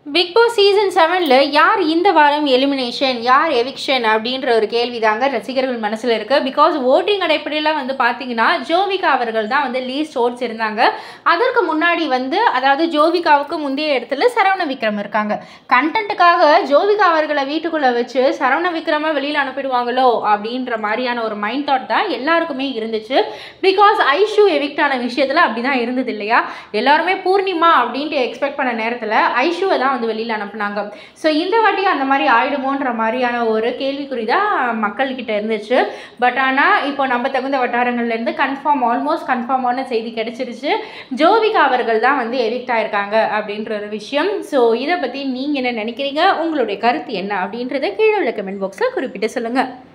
big Boss season செவனில் யார் இந்த வாரம் எலிமினேஷன் யார் எவிக்ஷன் அப்படின்ற ஒரு கேள்வி தாங்க ரசிகர்கள் மனசில் இருக்குது பிகாஸ் ஓட்டிங் அடிப்படையில் வந்து பார்த்தீங்கன்னா ஜோவிகா அவர்கள் தான் வந்து லீஸ்ட் ஓட்ஸ் இருந்தாங்க அதற்கு முன்னாடி வந்து அதாவது ஜோவிகாவுக்கு முந்தைய இடத்துல சரவண விக்ரம் இருக்காங்க கண்டென்ட்டுக்காக ஜோவிகா அவர்களை வீட்டுக்குள்ளே வச்சு சரவண விக்ரமை வெளியில் அனுப்பிடுவாங்களோ அப்படின்ற மாதிரியான ஒரு மைண்ட் தாட் தான் எல்லாருக்குமே இருந்துச்சு பிகாஸ் ஐஷு எவிக்ட் ஆன விஷயத்தில் அப்படி தான் இருந்தது இல்லையா எல்லாருமே பூர்ணிமா அப்படின்ட்டு எக்ஸ்பெக்ட் பண்ண நேரத்தில் ஐஷுவை தான் வந்து வெளியில் அனுப்புனாங்க ஸோ இந்த வாட்டி அந்த மாதிரி ஆயிடுமோன்ற மாதிரியான ஒரு கேள்விக்குறி தான் மக்கள்கிட்ட இருந்துச்சு பட் ஆனால் இப்போ நம்ம தகுந்த வட்டாரங்கள்லேருந்து கன்ஃபார்ம் ஆல்மோஸ்ட் கன்ஃபார்மான செய்தி கிடைச்சிருச்சு ஜோவிகா அவர்கள் தான் வந்து எவிக்ட் ஆயிருக்காங்க அப்படின்ற ஒரு விஷயம் ஸோ இதை பற்றி நீங்கள் என்ன நினைக்கிறீங்க உங்களுடைய கருத்து என்ன அப்படின்றத கீழே உள்ள கமெண்ட் பாக்ஸில் குறிப்பிட்டு சொல்லுங்கள்